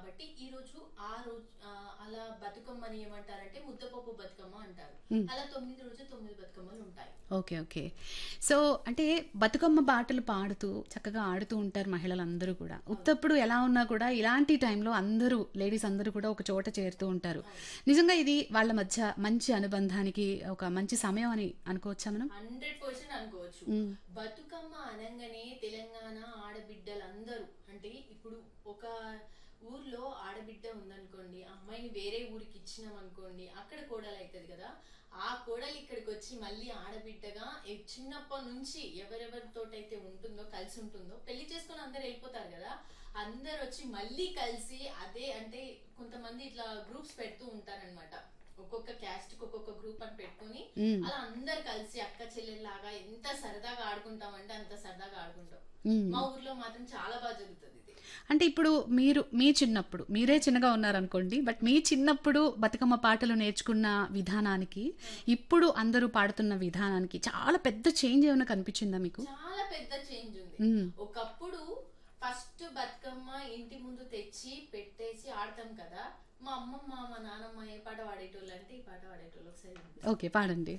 కాబట్టి ఈ రోజు ఆ రోజు ఆ, అలా బతుకమ్మని ఏమంటారంటే ముద్దపప్పు బతుకమ్మ అంటారు మ్. అలా తొమ్మిది రోజు తొమ్మిది బతుకమ్మలు ఉంటాయి ఓకే ఓకే సో అంటే బతుకమ్మ పాటలు పాడుతూ చక్కగా ఆడుతూ ఉంటారు మహిళలందరూ కూడా ఉత్తప్పుడు ఎలా ఉన్నా కూడా ఇలాంటి టైంలో అందరూ లేడీస్ అందరూ కూడా ఒక చోట చేరుతూ ఉంటారు నిజంగా ఇది వాళ్ళ మధ్య మంచి అనుబంధానికి ఒక మంచి సమయం అని అనుకోవచ్చా మనం హండ్రెడ్ పర్సెంట్ అనుకోవచ్చు మ్. బతుకమ్మ అనగానే తెలంగాణ ఆడబిడ్డలందరూ అంటే ఇప్పుడు ఒక ఊర్లో ఆడబిడ్డ ఉందనుకోండి ఆ అమ్మాయిని వేరే ఊరికి ఇచ్చినాం అనుకోండి అక్కడ కోడలు అవుతుంది కదా ఆ కోడలు ఇక్కడికి వచ్చి మళ్ళీ ఆడబిడ్డగా ఎ- చిన్నప్పటి నుంచి ఎవరెవరితోటైతే ఉంటుందో కలిసి ఉంటుందో పెళ్లి చేసుకుని అందరు వెళ్ళిపోతారు కదా అందరు వచ్చి మళ్ళీ కలిసి అదే అంటే కొంతమంది ఇట్లా గ్రూప్స్ పెడుతూ ఉంటారన్నమాట ఒక్కొక్క క్యాస్ట్ కి ఒక్కొక్క గ్రూప్ అని పెట్టుకొని మ్మ్. అలా అందరు కలిసి అక్క చెల్లెల్లాగా ఎంత సరదాగా ఆడుకుంటాం అంటే అంత సరదాగా ఆడుకుంటాం మ్మ్. మా ఊర్లో మాత్రం చాలా బాగా జరుగుతుంది ఇది అంటే ఇప్పుడు మీరు మీ చిన్నప్పుడు మీరే చిన్నగా ఉన్నారనుకోండి బట్ మీ చిన్నప్పుడు బతుకమ్మ పాటలు నేర్చుకున్న విధానానికి ఇప్పుడు అందరూ పాడుతున్న విధానానికి చాలా పెద్ద చేంజ్ ఏమైనా కనిపించిందా మీకు చాలా పెద్ద చేంజ్ ఉంది మ్మ్. ఒకప్పుడు ఫస్ట్ బతుకమ్మ ఇంటి ముందు తెచ్చి పెట్టేసి ఆడతాం కదా మా అమ్మమ్మ మా నాన్నమ్మ ఏ పాట పాడేటోళ్ళు అంటే ఈ పాట పాడేటోళ్ళు ఒకసారి వినిపిస్తా. ఓకే పాడండి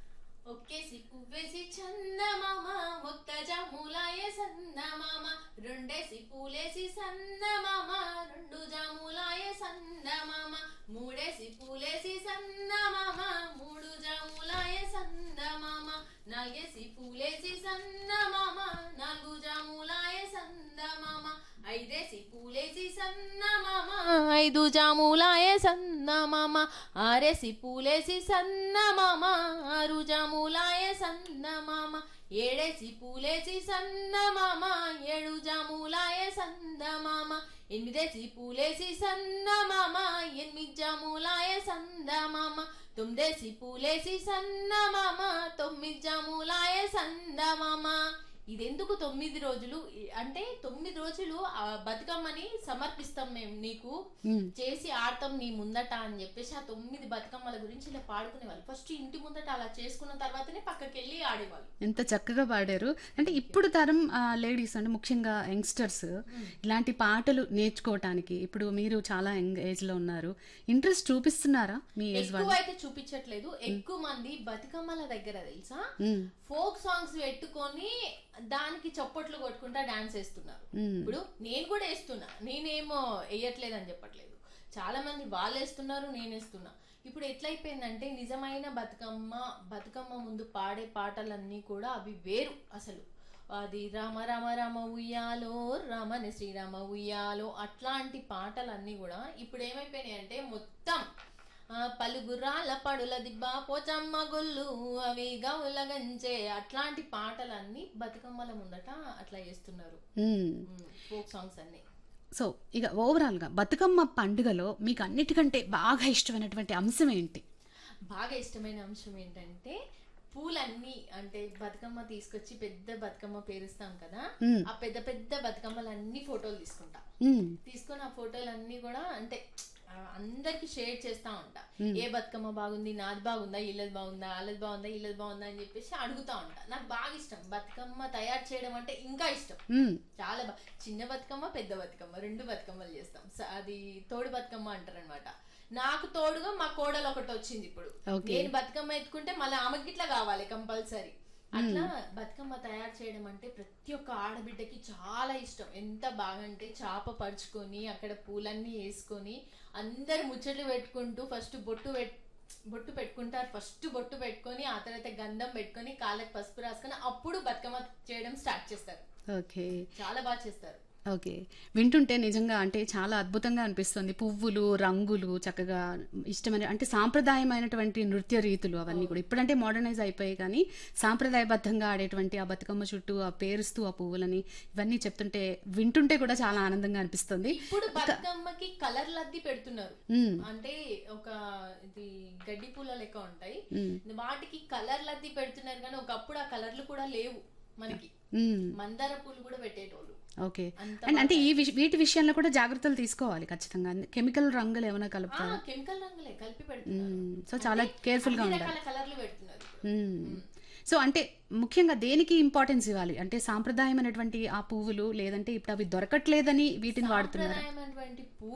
ఒక్కేసి పువ్వేసి చందమామ ఒక్క జాములాయ సందమామ రెండేసి పూలేసి సందమామ రెండు జాములాయ సందమామ మూడేసి పూలేసి సందమామ మూడు జాములాయ సందమామ నాలుగేసి పూలేసి సందమామ నాలుగు జాములాయ సందమామ ఐదేసి పూలేసి సన్నమామ ఐదు జాములాయ సన్నమామ ఆరేసి పూలేసి సన్నమామ ఆరు జాములాయ సన్నమామ ఏడేసి పూలేసి సన్నమామ ఏడు జాములాయ సందమామ ఎనిమిదేసి పూలేసి సన్నమామ ఎనిమిది జాములాయ సందమామ తొమ్మిదేసి పూలేసి సన్నమామ తొమ్మిది జాములాయ సందమామ ఇదెందుకు తొమ్మిది రోజులు ఈ- అంటే తొమ్మిది రోజులు ఆ బతుకమ్మని సమర్పిస్తాం మేము నీకు మ్మ్. చేసి ఆడతాం నీ ముందట అని చెప్పేసి ఆ తొమ్మిది బతుకమ్మల గురించి ఇలా పాడుకునేవాళ్ళు ఫస్ట్ ఇంటి ముందట అలా చేసుకున్న తర్వాతనే పక్కకి వెళ్ళి ఆడేవాళ్ళు ఎంత చక్కగా పాడారు అంటే ఇప్పుడు తరం లేడీస్ అంటే ముఖ్యంగా యంగ్స్టర్స్ ఇలాంటి పాటలు నేర్చుకోవటానికి ఇప్పుడు మీరు చాలా యంగ్ ఏజ్ లో ఉన్నారు ఇంట్రెస్ట్ చూపిస్తున్నారా మీ ఏజ్ ఎక్కువ వాళ్ళు అయితే చూపించట్లేదు ఎక్కువ మంది బతుకమ్మల దగ్గర తెలుసా మ్మ్. ఫోక్ సాంగ్స్ పెట్టుకొని దానికి చప్పట్లు కొట్టుకుంటా డాన్స్ వేస్తున్నారు మ్మ్. ఇప్పుడు నేను కూడా వేస్తున్నా నేనేమో వేయట్లేదు అని చెప్పట్లేదు చాలా మంది వాళ్ళు వేస్తున్నారు నేను వేస్తున్నా ఇప్పుడు ఎట్లయిపోయిందంటే నిజమైన బతుకమ్మ బతుకమ్మ ముందు పాడే పాటలన్నీ కూడా అవి వేరు అసలు అది రామ రామ రామ ఉయ్యాలో రామని శ్రీరామ ఉయ్యాలో అట్లాంటి పాటలన్నీ కూడా ఇప్పుడు ఏమైపోయినాయి అంటే మొత్తం ఆ, పలుగురాల పడుల దిబ్బ పోచమ్మ గొల్లు అవి గౌల గంచే అట్లాంటి పాటలన్నీ బతుకమ్మల ముందట అట్లా చేస్తున్నారు మ్మ్. ఫోక్ సాంగ్స్ అన్ని సో ఇక ఓవరాల్ గా బతుకమ్మ పండుగలో మీకు అన్నిటికంటే బాగా ఇష్టమైనటువంటి అంశం ఏంటి బాగా ఇష్టమైన అంశం ఏంటంటే పూలన్నీ అంటే బతుకమ్మ తీసుకొచ్చి పెద్ద బతుకమ్మ పేరుస్తాం కదా మ్మ్. ఆ పెద్ద పెద్ద బతుకమ్మలన్నీ ఫోటోలు తీసుకుంటా మ్మ్. తీసుకొని ఆ ఫోటోలు అన్ని కూడా అంటే ఆ, అందరికి షేర్ చేస్తా ఉంటా ఏ బతుకమ్మ బాగుంది నాది బాగుందా ఇల్లది బాగుందా వాళ్ళది బాగుందా ఇల్లది బాగుందా అని చెప్పేసి అడుగుతా ఉంటా నాకు బాగా ఇష్టం బతుకమ్మ తయారు చేయడం అంటే ఇంకా ఇష్టం మ్మ్. చాలా బా చిన్న బతుకమ్మ పెద్ద బతుకమ్మ రెండు బతుకమ్మలు చేస్తాం స- అది తోడు బతుకమ్మ అంటారు అనమాట నాకు తోడుగా మా కోడలు ఒకటి వచ్చింది ఇప్పుడు Okay. నేను బతుకమ్మ ఎత్తుకుంటే మళ్ళీ ఆమెకి ఇట్లా కావాలి కంపల్సరీ అట్లా బతుకమ్మ తయారు చేయడం అంటే ప్రతి ఒక్క ఆడబిడ్డకి చాలా ఇష్టం ఎంత బాగా అంటే చాప పరుచుకొని అక్కడ పూలన్నీ వేసుకొని అందరు ముచ్చట్లు పెట్టుకుంటూ ఫస్ట్ బొట్టు పెట్ బొట్టు పెట్టుకుంటారు ఫస్ట్ బొట్టు పెట్టుకొని ఆ తర్వాత గంధం పెట్టుకొని కాళ్ళకి పసుపు రాసుకొని అప్పుడు బతుకమ్మ చేయడం స్టార్ట్ చేస్తారు ఓకే చాలా బాగా చేస్తారు ఓకే వింటుంటే నిజంగా అంటే చాలా అద్భుతంగా అనిపిస్తుంది పువ్వులు రంగులు చక్కగా ఇష్టమైన అంటే సాంప్రదాయమైనటువంటి నృత్య రీతులు అవన్నీ కూడా ఇప్పుడంటే మోడర్నైజ్ అయిపోయాయి కానీ సాంప్రదాయబద్ధంగా ఆడేటువంటి ఆ బతుకమ్మ చుట్టూ ఆ పేరుస్తూ ఆ పువ్వులని ఇవన్నీ చెప్తుంటే వింటుంటే కూడా చాలా ఆనందంగా అనిపిస్తుంది ఇప్పుడు బతుకమ్మకి కలర్ లద్ది పెడుతున్నారు మ్మ్. అంటే ఒక ఇది గడ్డి పూల లెక్క ఉంటాయి మ్మ్. వాటికి కలర్ లద్ది పెడుతున్నారు కానీ ఒకప్పుడు ఆ కలర్లు కూడా లేవు మనకి మ్మ్. మందార పూలు కూడా పెట్టేటోళ్ళు ఓకే అంత అండ్ అంటే ఈ విష- వీటి విషయంలో కూడా జాగ్రత్తలు తీసుకోవాలి ఖచ్చితంగా కెమికల్ రంగులు ఏమైనా ఆ, కలుపుతారు కెమికల్ రంగులే కలిపి పెడుతున్నారు సో చాలా కేర్ఫుల్ గా అన్ని ఉండాలి రకాల కలర్లు పెడుతున్నారు మ్మ్. సో అంటే ముఖ్యంగా దేనికి ఇంపార్టెన్స్ ఇవ్వాలి అంటే సాంప్రదాయమైనటువంటి ఆ పువ్వులు లేదంటే ఇప్పుడు అవి దొరకట్లేదని వీటిని వాడుతున్నారు సాంప్రదాయమైనటువంటి